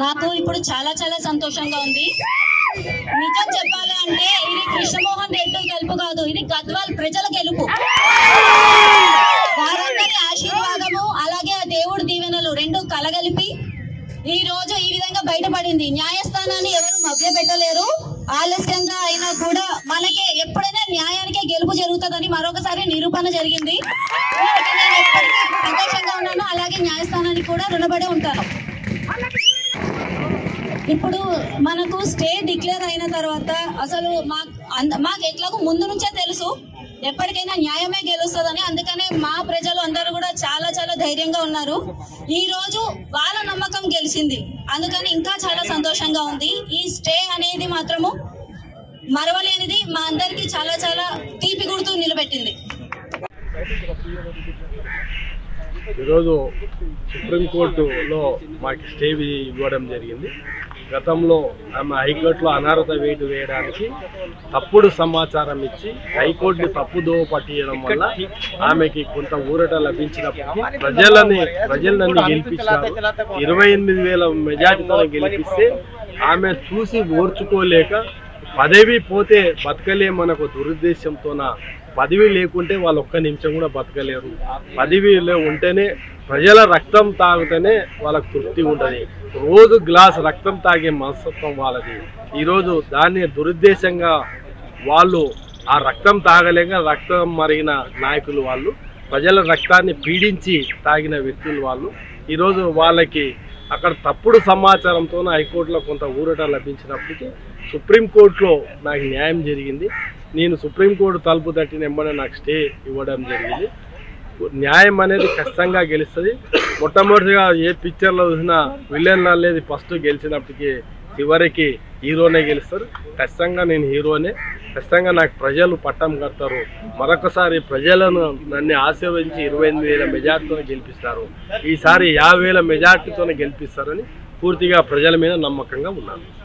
నాకు ఇప్పుడు చాలా చాలా సంతోషంగా ఉంది నిజం చెప్పాలి అంటే ఇది కృష్ణమోహన్ రెడ్డి గెలుపు కాదు ఇది గద్వాల్ ప్రజల గెలుపు వారందరి ఆశీర్వాదము అలాగే ఆ దేవుడి దీవెనలు రెండు కలగలిపి ఈ రోజు ఈ విధంగా బయటపడింది న్యాయస్థానాన్ని ఎవరు మభ్య పెట్టలేరు ఆలస్యంగా అయినా కూడా మనకి ఎప్పుడైనా న్యాయానికే గెలుపు జరుగుతుందని మరొకసారి నిరూపణ జరిగింది దీనికి నేను ఎప్పటికీ సంతోషంగా ఉన్నాను అలాగే న్యాయస్థానానికి కూడా రుణపడి ఉంటాను ఇప్పుడు మనకు స్టే డిక్లేర్ అయిన తర్వాత అసలు మాకు అంద- మాకు ఎట్లాగో ముందు నుంచే తెలుసు ఎప్పటికైనా న్యాయమే గెలుస్తుందని అందుకనే మా ప్రజలు అందరూ కూడా చాలా చాలా ధైర్యంగా ఉన్నారు ఈ రోజు వాళ్ళ నమ్మకం గెలిచింది అందుకని ఇంకా చాలా సంతోషంగా ఉంది ఈ స్టే అనేది మాత్రము మరవలేనిది మా అందరికి చాలా చాలా తీపి గుర్తు నిలబెట్టింది ఈరోజు సుప్రీంకోర్టులో మాకు స్టే ఇవ్వడం జరిగింది గతంలో ఆమె హైకోర్టులో అనర్హత వేటు వేయడానికి తప్పుడు సమాచారం ఇచ్చి హైకోర్టుని తప్పుదోవ పట్టియడం వల్ల ఆమెకి కొంత ఊరట లభించినప్పటికీ ప్రజలని ప్రజలని గెలిపించారు ఇరవై ఎనిమిది వేల మెజార్టీతో గెలిపిస్తే ఆమె చూసి ఓర్చుకోలేక పదవి పోతే బతకలేమనకు దురుద్దేశంతోన పదవి లేకుంటే వాళ్ళు ఒక్క నిమిషం కూడా బతకలేరు పదవిలో ఉంటేనే ప్రజల రక్తం తాగితేనే వాళ్ళకి తృప్తి ఉంటుంది రోజు గ్లాస్ రక్తం తాగే మనస్తత్వం వాళ్ళది ఈరోజు దాన్ని దురుద్దేశంగా వాళ్ళు ఆ రక్తం తాగలేక రక్తం మరిగిన నాయకులు వాళ్ళు ప్రజల రక్తాన్ని పీడించి తాగిన వ్యక్తులు వాళ్ళు ఈరోజు వాళ్ళకి అక్కడ తప్పుడు సమాచారంతో హైకోర్టులో కొంత ఊరట లభించినప్పటికీ సుప్రీంకోర్టులో నాకు న్యాయం జరిగింది నేను సుప్రీంకోర్టు తలుపు తట్టిన వెంబడే నాకు స్టే ఇవ్వడం జరిగింది న్యాయం అనేది ఖచ్చితంగా గెలుస్తుంది మొట్టమొదటిగా ఏ పిక్చర్లో చూసినా విలన్ అనేది ఫస్ట్ గెలిచినప్పటికీ చివరికి హీరోనే గెలుస్తారు ఖచ్చితంగా నేను హీరోనే ఖచ్చితంగా నాకు ప్రజలు పట్టం కడతారు మరొకసారి ప్రజలను నన్ను ఆశీర్వదించి ఇరవై ఎనిమిది వేల మెజార్టీతో గెలిపిస్తారు ఈసారి యాభై వేల మెజార్టీతో గెలిపిస్తారని పూర్తిగా ప్రజల మీద నమ్మకంగా ఉన్నాను